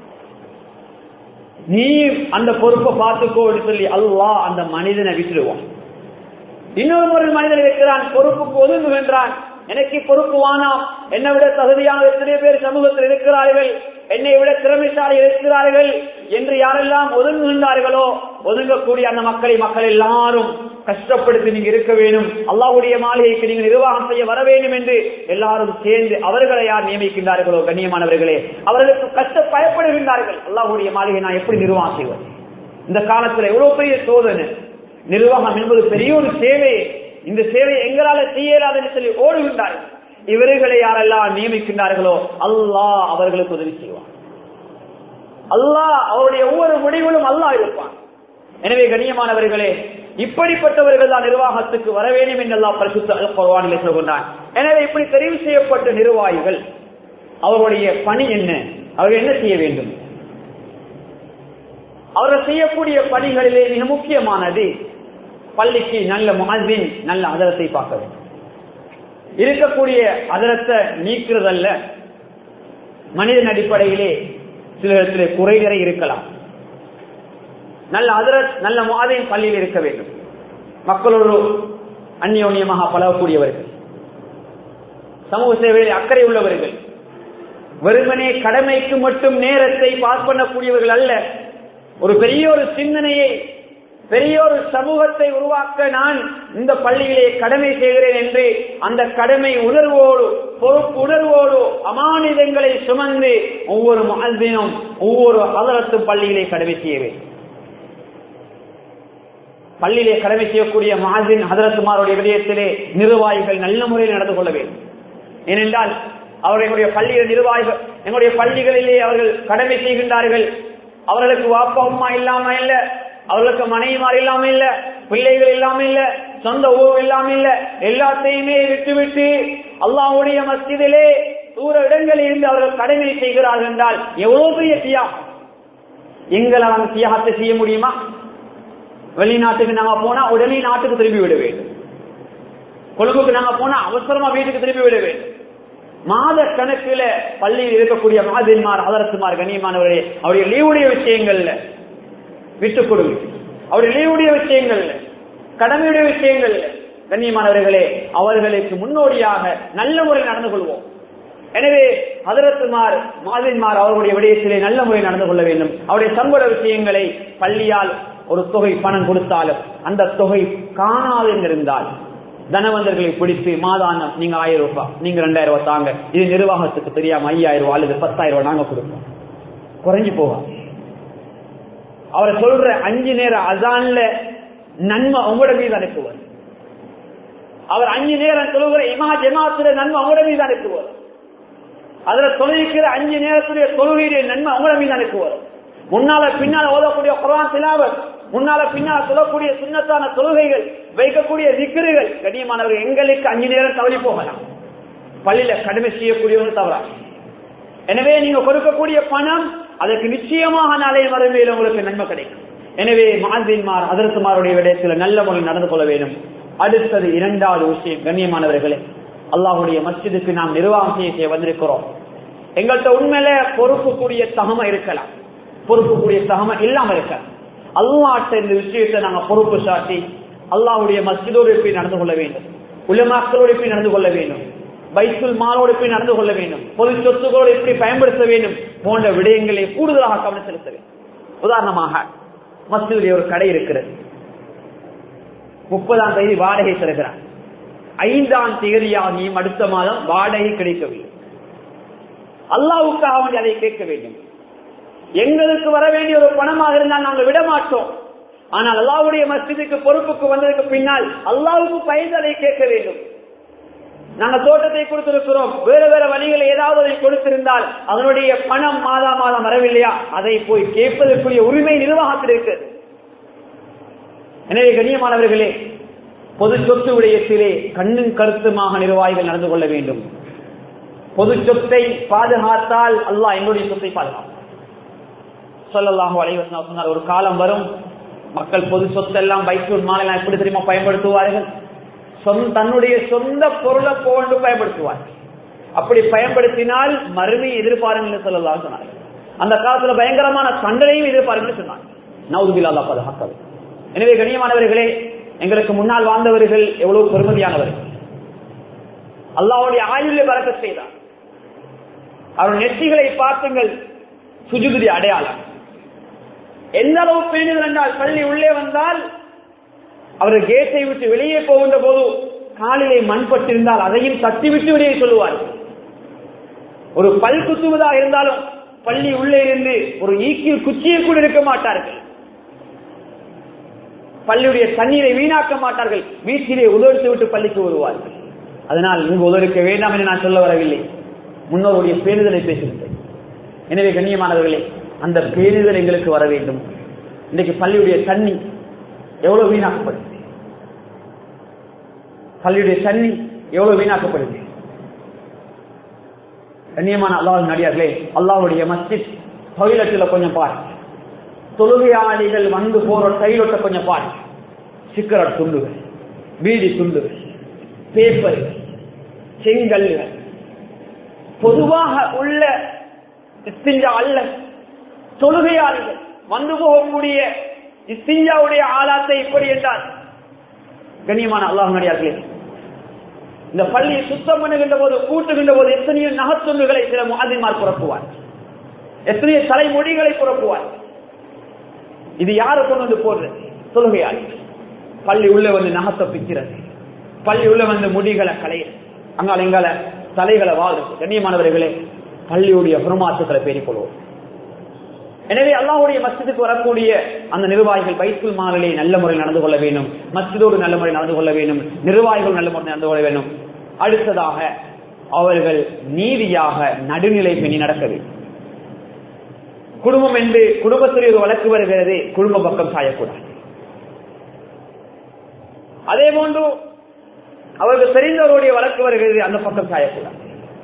நீ அந்த பொறுப்பை பார்த்துக்கோ சொல்லி அல்லாஹ் அந்த மனிதனை விட்டுடுவான் இன்னொரு ஒரு மனிதன் இருக்கிறான் பொறுப்புக்கு ஒதுங்குகின்றான் எனக்கு பொறுப்பு வானாம் என்னை விட தகுதியான எத்தனை பேர் சமூகத்தில் இருக்கிறார்கள் என்னை விட திறமைசாலி இருக்கிறார்கள் என்று யாரெல்லாம் ஒதுங்குகின்றார்களோ ஒதுங்கக்கூடிய அந்த மக்களை மக்கள் எல்லாரும் கஷ்டப்படுத்தி நீங்க இருக்க வேண்டும் அல்லாவுடைய மாளிகைக்கு நீங்க நிர்வாகம் செய்ய வர வேண்டும் என்று எல்லாரும் சேர்ந்து அவர்களை யார் நியமிக்கின்றார்களோ கண்ணியமானவர்களே அவர்களுக்கு கஷ்ட பயப்படுகின்றார்கள் அல்லாவுடைய மாளிகை நான் எப்படி நிர்வாகம் செய்வது இந்த காலத்துல எவ்வளவு பெரிய சோதனை நிர்வாகம் என்பது பெரிய ஒரு சேவை இந்த சேவை எங்களால செய்யலாதுன்னு சொல்லி ஓடுகின்றார்கள் இவர்களை யாரெல்லாம் நியமிக்கின்றார்களோ அல்லாஹ் அவர்களுக்கு உதவி செய்வான் அல்லாஹ் அவருடைய ஒவ்வொரு முடிவிலும் அல்லாஹ் இருப்பான் எனவே கண்ணியமானவர்களே இப்படிப்பட்டவர்கள் தான் நிர்வாகத்துக்கு வர வேண்டும் என்றெல்லாம் பரிசுத்தானிலே சொல்கின்றான் எனவே இப்படி தெரிவு செய்யப்பட்ட நிர்வாகிகள் அவருடைய பணி என்ன அவர்கள் என்ன செய்ய வேண்டும் அவர்கள் செய்யக்கூடிய பணிகளிலே மிக முக்கியமானது பள்ளிக்கு நல்ல மாதின் நல்ல அதரத்தை பார்க்க வேண்டும் இருக்கக்கூடிய அதரத்தை நீக்கிறதல்ல மனிதன் அடிப்படையிலே சில இடத்திலே குறைகளை இருக்கலாம் நல்ல அதரத் நல்ல மாதின் பள்ளியில் இருக்க வேண்டும் மக்களோடு அந்யோன்யமாக பழகக்கூடியவர்கள் சமூக சேவையில் அக்கறை உள்ளவர்கள் வெறுமனே கடமைக்கு மட்டும் நேரத்தை பாஸ் பண்ணக்கூடியவர்கள் அல்ல ஒரு பெரிய ஒரு சிந்தனையை பெரிய ஒரு சமூகத்தை உருவாக்க நான் இந்த பள்ளியிலே கடமை செய்கிறேன் என்று அந்த கடமை உணர்வோடு பொறுப்பு உணர்வோடு அமானிதங்களை சுமந்து ஒவ்வொரு மகதினம் ஒவ்வொரு அதரத்து பள்ளியிலே கடமை செய்ய வேண்டும் பள்ளியிலே கடமை செய்யக்கூடிய மகாஜின் ஹதரத்துமாருடைய விடயத்திலே நிர்வாகிகள் நல்ல முறையில் நடந்து கொள்ள வேண்டும் ஏனென்றால் அவர்களுடைய பள்ளிகள் நிர்வாகிகள் எங்களுடைய பள்ளிகளிலே அவர்கள் கடமை செய்கின்றார்கள் அவர்களுக்கு வாப்பா அம்மா இல்லாம இல்ல அவர்களுக்கு மனைவிமார் இல்லாம இல்ல பிள்ளைகள் இல்லாம இல்ல சொந்த ஊர் இல்லாம இல்ல எல்லாத்தையுமே விட்டுவிட்டு அல்லாவுடைய மஸ்ஜிதிலே தூர இடங்களில் இருந்து அவர்கள் கடமை செய்கிறார்கள் என்றால் எவ்வளவு பெரிய தியாகம் எங்களால் அந்த தியாகத்தை செய்ய முடியுமா வெளிநாட்டுக்கு நாங்க போனா உடனே நாட்டுக்கு திரும்பி விட வேண்டும் கொழும்புக்கு நாங்க போனா அவசரமா வீட்டுக்கு திரும்பி விட வேண்டும் மாத கணக்கில பள்ளியில் இருக்கக்கூடிய மாதின்மார் அதரசுமார் கண்ணியமானவர்களே அவருடைய லீவுடைய விஷயங்கள்ல விட்டுக் கொடுங்க அவருடைய லீவுடைய விஷயங்கள் கடமையுடைய விஷயங்கள் கண்ணியமானவர்களே அவர்களுக்கு முன்னோடியாக நல்ல முறையில் நடந்து கொள்வோம் எனவே ஹதரத்துமார் மாதிரிமார் அவர்களுடைய விடயத்திலே நல்ல முறையில் நடந்து கொள்ள வேண்டும் அவருடைய சம்பள விஷயங்களை பள்ளியால் ஒரு தொகை பணம் கொடுத்தாலும் அந்த தொகை காணாது என்றிருந்தால் தனவந்தர்களை பிடித்து மாதானம் நீங்க ஆயிரம் ரூபாய் நீங்க ரெண்டாயிரம் ரூபாய் தாங்க இது நிர்வாகத்துக்கு தெரியாம ஐயாயிரம் ரூபாய் அல்லது பத்தாயிரம் ரூபாய் நாங்க கொடுப்போம் குறைஞ்சு போவாங்க அவரை சொல்ற அஞ்சு நேர அசான்ல நன்மை உங்களோட மீது அனுப்புவார் அவர் அஞ்சு நேரம் தொழுகிற இமா ஜமாத்துல நன்மை உங்களோட மீது அனுப்புவார் அதுல தொழுகிற அஞ்சு நேரத்துடைய தொழுகையுடைய நன்மை உங்களோட மீது அனுப்புவார் முன்னால பின்னால ஓதக்கூடிய குரான் திலாவத் முன்னால பின்னால சொல்லக்கூடிய சுண்ணத்தான தொழுகைகள் வைக்கக்கூடிய திக்கிறுகள் கண்ணியமானவர்கள் எங்களுக்கு அஞ்சு நேரம் தவறி போகலாம் பள்ளியில கடுமை செய்யக்கூடியவங்க தவறா எனவே நீங்க கொடுக்கக்கூடிய பணம் அதற்கு நிச்சயமாக நாளைய மறுமையில் உங்களுக்கு நன்மை கிடைக்கும் எனவே மாதிரிமார் அதரசுமாருடைய விடயத்தில் நல்ல முறையில் நடந்து கொள்ள வேண்டும் அடுத்தது இரண்டாவது விஷயம் கண்ணியமானவர்களே அல்லாஹுடைய மஸ்ஜிதுக்கு நாம் நிர்வாகம் செய்ய செய்ய வந்திருக்கிறோம் எங்கள்கிட்ட உண்மையில பொறுப்பு கூடிய தகம இருக்கலாம் பொறுப்பு கூடிய தகம இல்லாம இருக்கலாம் அல்லாட்ட இந்த விஷயத்தை நாங்க பொறுப்பு சாட்டி அல்லாஹுடைய மஸ்ஜிதோடு எப்படி நடந்து கொள்ள வேண்டும் உலமாக்களோடு எப்படி நடந்து கொள்ள வேண்டும் பைத்துல் மாலோடு எப்படி நடந்து கொள்ள வேண்டும் பொது சொத்துக்களோடு எப்படி பயன்படுத்த வேண்டும் போன்ற விடயங்களை கூடுதலாக கவனம் செலுத்த வேண்டும் உதாரணமாக மஸ்ஜிதுடைய ஒரு கடை இருக்கிறது முப்பதாம் தேதி வாடகை தருகிறார் ஐந்தாம் தேதியாகியும் அடுத்த மாதம் வாடகை கிடைக்கவில்லை அல்லாவுக்காக வேண்டி அதை கேட்க வேண்டும் எங்களுக்கு வர வேண்டிய ஒரு பணமாக இருந்தால் நாங்கள் விட மாட்டோம் ஆனால் அல்லாவுடைய மஸ்ஜிதுக்கு பொறுப்புக்கு வந்ததுக்கு பின்னால் அல்லாவுக்கு பயந்து அதை கேட்க வேண்டும் நாங்க தோட்டத்தை கொடுத்திருக்கிறோம் வேற வேற வழிகளை ஏதாவது அதை கொடுத்திருந்தால் அதனுடைய பணம் மாதா மாதம் வரவில்லையா அதை போய் கேட்பதற்குரிய உரிமை நிர்வாகத்தில் இருக்கு எனவே கண்ணியமானவர்களே பொது சொத்து விடயத்திலே கண்ணும் கருத்துமாக நிர்வாகிகள் நடந்து கொள்ள வேண்டும் பொது சொத்தை பாதுகாத்தால் அல்லாஹ் எங்களுடைய சொத்தை பாதுகாப்பார் சொல்லலாக வலைவசனா சொன்னார் ஒரு காலம் வரும் மக்கள் பொது சொத்தெல்லாம் பைக்கூர் மாலை எப்படி தெரியுமா பயன்படுத்துவார்கள் தன்னுடைய சொந்த பொருளை போன்று பயன்படுத்துவார் அப்படி பயன்படுத்தினால் மறுமை எதிர்பாருங்கள் சொல்லலாம் சொன்னார் அந்த காலத்துல பயங்கரமான தண்டனையும் எதிர்பாருங்கள் சொன்னார் நவுதுபில்லா பாதுகாக்கது எனவே கண்ணியமானவர்களே எங்களுக்கு முன்னால் வாழ்ந்தவர்கள் எவ்வளவு பெருமதியானவர்கள் அல்லாவுடைய ஆயுளை பறக்க செய்தார் அவர் நெற்றிகளை பார்த்துங்கள் சுஜுகுதி அடையாளம் எந்த அளவு பேணுதல் என்றால் பள்ளி உள்ளே வந்தால் அவர் கேட்டை விட்டு வெளியே போகின்ற போது காலிலே மண் பட்டிருந்தால் அதையும் தட்டி விட்டு வெளியே சொல்லுவார் ஒரு பல் குத்துவதாக இருந்தாலும் பள்ளி உள்ளே இருந்து ஒரு ஈக்கில் குச்சியை கூட இருக்க மாட்டார்கள் பள்ளியுடைய தண்ணீரை வீணாக்க மாட்டார்கள் வீட்டிலே உதவித்து விட்டு பள்ளிக்கு வருவார்கள் அதனால் இங்கு உதவிக்க வேண்டாம் என்று நான் சொல்ல வரவில்லை முன்னோருடைய பேணுதலை பேசுகின்றேன் எனவே கண்ணியமானவர்களே அந்த பேணுதல் எங்களுக்கு வர வேண்டும் இன்றைக்கு பள்ளியுடைய தண்ணி எவ்வளவு வீணாக்கப்படுது பள்ளியுடைய தண்ணி எவ்வளவு வீணாக்கப்படுது கண்ணியமான அல்லாஹ் நடிகார்களே அல்லாவுடைய மஸ்ஜித் தொழிலத்தில் கொஞ்சம் பாரு தொழுகையாளிகள் வந்து போற கையிலொட்ட கொஞ்சம் பாரு சிக்கரட் துண்டுகள் பீடி துண்டுகள் பேப்பர் செங்கல்கள் பொதுவாக உள்ள இஸ்திஞ்சா அல்ல தொழுகையாளிகள் வந்து போகக்கூடிய இஸ்திஞ்சாவுடைய ஆளாத்தை இப்படி என்றால் கண்ணியமான அல்லாஹ் நடிகார்களே இந்த பள்ளியை சுத்தம் பண்ணுகின்ற போது கூட்டுகின்ற போது எத்தனையோ நகத்துண்டுகளை சில மாதிரிமார் புறப்புவார் எத்தனையோ தலைமொழிகளை புறப்புவார் இது யாரு கொண்டு வந்து போடுறது தொழுகையாளி பள்ளி உள்ள வந்து நகத்தை பிக்கிறது பள்ளி உள்ள வந்து முடிகளை களையிறது அங்கால எங்கால தலைகளை வாழ்றது கண்ணியமானவர்களே பள்ளியுடைய பெருமாற்றங்களை பேரிக்கொள்வோம் எனவே அல்லாவுடைய மஸ்ஜிதுக்கு வரக்கூடிய அந்த நிர்வாகிகள் பைத்துல் மாலிலே நல்ல முறையில் நடந்து கொள்ள வேண்டும் மஸ்ஜிதோடு நல்ல முறையில் நடந்து கொள்ள வேண்டும் நிர்வாகிகள் நல்ல முறையில் நடந்து கொள்ள வேண்டும் அடுத்ததாக அவர்கள் நீதியாக நடுநிலை பெண்ணி நடக்க வேண்டும் குடும்பம் என்று குடும்பத்தில் ஒரு வழக்கு வருகிறது குடும்ப பக்கம் சாயக்கூடாது அதே போன்று அவர்கள் தெரிந்தவருடைய வழக்கு வருகிறது அந்த பக்கம் சாயக்கூடாது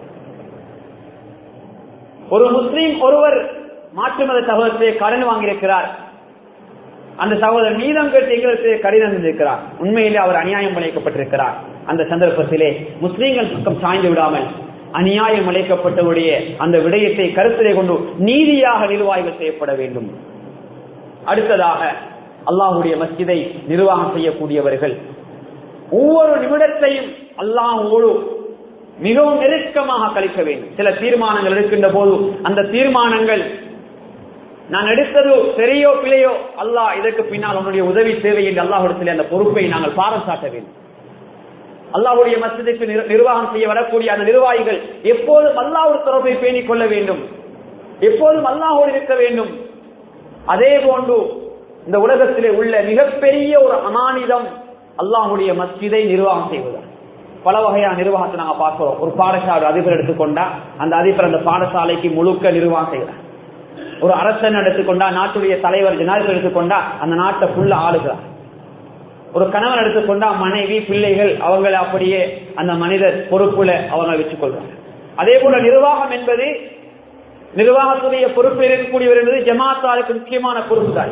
ஒரு முஸ்லீம் ஒருவர் மாற்று மத சகோதரத்தை கடன் வாங்கியிருக்கிறார் அந்த சகோதரர் மீதம் கேட்டு எங்களுக்கு கடிதம் இருக்கிறார் உண்மையிலே அவர் அநியாயம் விளைக்கப்பட்டிருக்கிறார் அந்த சந்தர்ப்பத்திலே முஸ்லீம்கள் பக்கம் சாய்ந்து விடாமல் அநியாயம் விளைக்கப்பட்டவருடைய அந்த விடயத்தை கருத்திலே கொண்டு நீதியாக நிர்வாகிகள் செய்யப்பட வேண்டும் அடுத்ததாக அல்லாஹுடைய மஸ்ஜிதை நிர்வாகம் செய்யக்கூடியவர்கள் ஒவ்வொரு நிமிடத்தையும் அல்லாஹோடு மிகவும் நெருக்கமாக கழிக்க வேண்டும் சில தீர்மானங்கள் எடுக்கின்ற போது அந்த தீர்மானங்கள் நான் எடுத்தது சரியோ பிழையோ அல்லாஹ் இதற்கு பின்னால் உன்னுடைய உதவி தேவை என்று அல்லாஹிடத்தில் அந்த பொறுப்பை நாங்கள் பாரம் சாட்ட வேண்டும் அல்லாஹுடைய மசிதிக்கு நிர்வாகம் செய்ய வரக்கூடிய அந்த நிர்வாகிகள் எப்போதும் அல்லாஹ் தொடர்பை பேணிக் கொள்ள வேண்டும் எப்போதும் அல்லாஹோடு இருக்க வேண்டும் அதே போன்று இந்த உலகத்திலே உள்ள மிகப்பெரிய ஒரு அமானிதம் அல்லாஹுடைய மஸ்ஜிதை நிர்வாகம் செய்வதா பல வகையான நிர்வாகத்தை நாங்க பார்க்கிறோம் ஒரு பாடசாலை அதிபர் எடுத்துக்கொண்டா அந்த அதிபர் அந்த பாடசாலைக்கு முழுக்க நிர்வாகம் செய்கிறார் ஒரு அரசன் எடுத்துக்கொண்டா நாட்டுடைய தலைவர் ஜனாதிபதி எடுத்துக்கொண்டா அந்த நாட்டை ஃபுல்லா ஆளுகிறார் ஒரு கணவன் எடுத்துக்கொண்டா மனைவி பிள்ளைகள் அவங்களை அப்படியே அந்த மனிதர் பொறுப்புல அவங்க வச்சுக் கொள்றாங்க அதே போல நிர்வாகம் என்பது நிர்வாகத்துடைய பொறுப்பில் இருக்கக்கூடியவர் என்பது ஜமாத்தாளுக்கு முக்கியமான பொறுப்பு தான்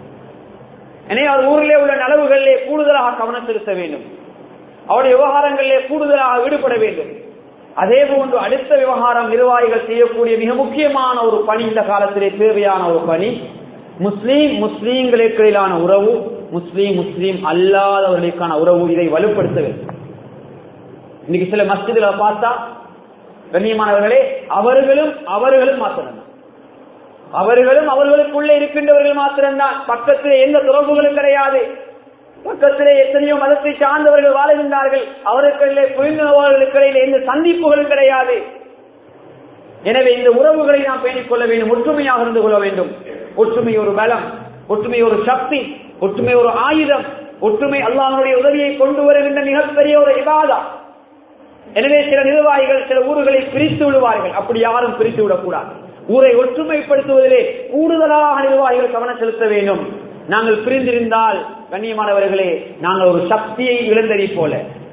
எனவே அவர் ஊரிலே உள்ள நலவுகளிலே கூடுதலாக கவனம் செலுத்த வேண்டும் அவருடைய விவகாரங்களிலே கூடுதலாக ஈடுபட வேண்டும் அதே போன்று அடுத்த விவகாரம் நிர்வாகிகள் செய்யக்கூடிய மிக முக்கியமான ஒரு பணி இந்த காலத்திலே தேவையான ஒரு பணி முஸ்லீம் முஸ்லீம்களுக்கு இடையிலான உறவு முஸ்லீம் முஸ்லீம் அல்லாதவர்களுக்கான உறவு இதை வலுப்படுத்த வேண்டும் இன்னைக்கு சில மஸ்ஜிதுல பார்த்தா கண்ணியமானவர்களே அவர்களும் அவர்களும் மாத்திரம் அவர்களும் அவர்களுக்குள்ளே இருக்கின்றவர்கள் மாத்திரம்தான் பக்கத்திலே எந்த தொடர்புகளும் கிடையாது பக்கத்திலே எத்தனையோ மதத்தை சார்ந்தவர்கள் வாழ்கின்றார்கள் அவர்களுக்கிடையிலே புரிந்துணர்வர்களுக்கு இடையிலே எந்த சந்திப்புகளும் கிடையாது எனவே இந்த உறவுகளை நாம் பேணிக் கொள்ள வேண்டும் ஒற்றுமையாக இருந்து கொள்ள வேண்டும் ஒற்றுமை ஒரு பலம் ஒற்றுமை ஒரு சக்தி ஒற்றுமை ஒரு ஆயுதம் ஒற்றுமை அல்லாஹனுடைய உதவியை கொண்டு வருகின்ற மிகப்பெரிய ஒரு இபாதா எனவே சில நிர்வாகிகள் சில ஊர்களை பிரித்து விடுவார்கள் அப்படி யாரும் பிரித்து விடக்கூடாது ஊரை ஒற்றுமைப்படுத்துவதிலே கூடுதலாக நிர்வாகிகள் கவனம் செலுத்த வேண்டும் நாங்கள் பிரிந்திருந்தால் கண்ணியமானவர்களே நாங்கள் ஒரு சக்தியை இழந்ததை போல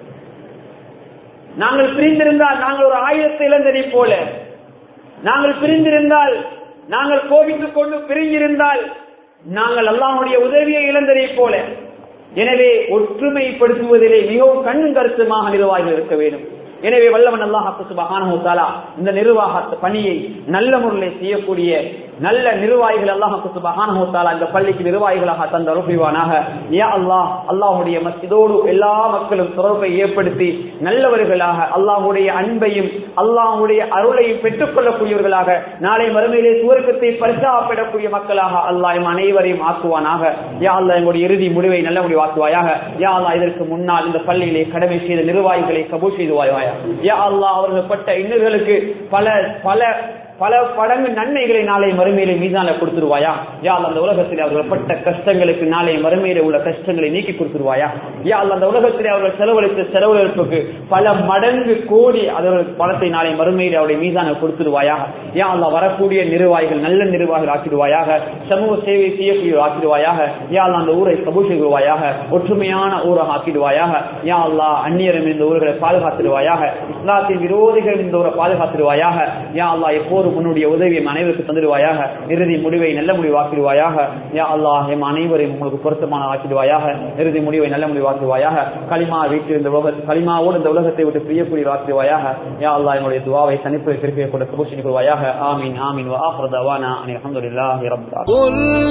நாங்கள் பிரிந்திருந்தால் நாங்கள் ஒரு ஆயுதத்தை இழந்ததை போல நாங்கள் பிரிந்திருந்தால் நாங்கள் கோபித்துக் கொண்டு பிரிந்திருந்தால் நாங்கள் அல்லாஹுடைய உதவியை இழந்ததை போல எனவே ஒற்றுமைப்படுத்துவதிலே மிகவும் கண்ணும் கருத்துமாக நிர்வாகிகள் இருக்க வேண்டும் எனவே வல்லவன் அல்லாஹாக்கு சுபகானா இந்த நிர்வாக பணியை நல்ல முறையில் செய்யக்கூடிய நல்ல நிர்வாகிகள் அல்லாஹாக்கு சுபகானா இந்த பள்ளிக்கு நிர்வாகிகளாக தந்த அருள்வானாக யா அல்லாஹ் அல்லாஹுடைய மசிதோடு எல்லா மக்களும் தொடர்பை ஏற்படுத்தி நல்லவர்களாக அல்லாஹுடைய அன்பையும் அல்லாஹுடைய அருளையும் பெற்றுக் கொள்ளக்கூடியவர்களாக நாளை மறுமையிலே சுவர்க்கத்தை பரிசாப்பிடக்கூடிய மக்களாக அல்லாஹ் அனைவரையும் ஆக்குவானாக யா அல்லா எங்களுடைய இறுதி முடிவை நல்ல முடிவாக்குவாயாக யா அல்லா இதற்கு முன்னால் இந்த பள்ளியிலே கடமை செய்த நிர்வாகிகளை கபூல் செய்துவாயா யா அல்லா அவர்கள் பட்ட இன்னர்களுக்கு பல பல பல படங்கு நன்மைகளை நாளை மறுமையில மீதான கொடுத்துருவாயா யா அந்த உலகத்தில் அவர்கள் பட்ட கஷ்டங்களுக்கு நாளை மறுமையில உள்ள கஷ்டங்களை நீக்கி கொடுத்துருவாயா யா அந்த உலகத்தில் அவர்கள் செலவழித்த செலவழிப்புக்கு பல மடங்கு கோடி அவர்கள் பணத்தை நாளை மறுமையில அவருடைய மீதான கொடுத்துருவாயா யா அல்லா வரக்கூடிய நிர்வாகிகள் நல்ல நிர்வாகிகள் ஆக்கிடுவாயாக சமூக சேவை செய்யக்கூடிய ஆக்கிடுவாயாக யா அல்லா அந்த ஊரை கபூல் செய்வாயாக ஒற்றுமையான ஊராக ஆக்கிடுவாயாக யா அல்லா அந்நியரும் இந்த ஊர்களை பாதுகாத்துடுவாயாக இஸ்லாத்தின் விரோதிகள் இந்த ஊரை பாதுகாத்துடுவாயாக யா அல்லா எப்போது ஒரு உன்னுடைய உதவியை அனைவருக்கு தந்துடுவாயாக இறுதி முடிவை நல்ல முடிவாக்கிடுவாயாக யா அல்லாஹ் எம் அனைவரையும் உங்களுக்கு பொருத்தமான ஆக்கிடுவாயாக இறுதி முடிவை நல்ல முடிவாக்குவாயாக களிமா வீட்டில் இந்த உலக களிமாவோடு இந்த உலகத்தை விட்டு பிரியக்கூடிய ஆக்கிடுவாயாக யா அல்லாஹ் என்னுடைய துவாவை தனிப்பை திருப்பிய கூட கபூஷன் கொள்வாயாக ஆமீன் ஆமீன் وآخر دعوانا أن الحمد لله رب العالمين قل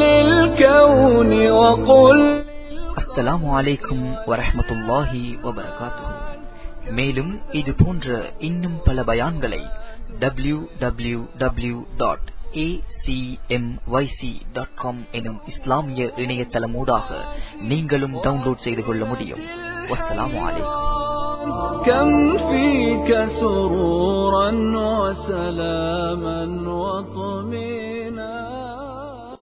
للكون وقل அஸ்ஸலாமு அலைக்கும் வரஹ்மத்துல்லாஹி வபரகாத்துஹு மேலும் இது போன்ற இன்னும் பல பயான்களை டபிள்யூ டபிள்யூ டபிள்யூ டாட் எனும் இஸ்லாமிய இணையதளமூடாக நீங்களும் டவுன்லோட் செய்து கொள்ள முடியும் வஸ்ஸலாமு அலைக்கும் كم فيك سرورا وسلاما وطمئنا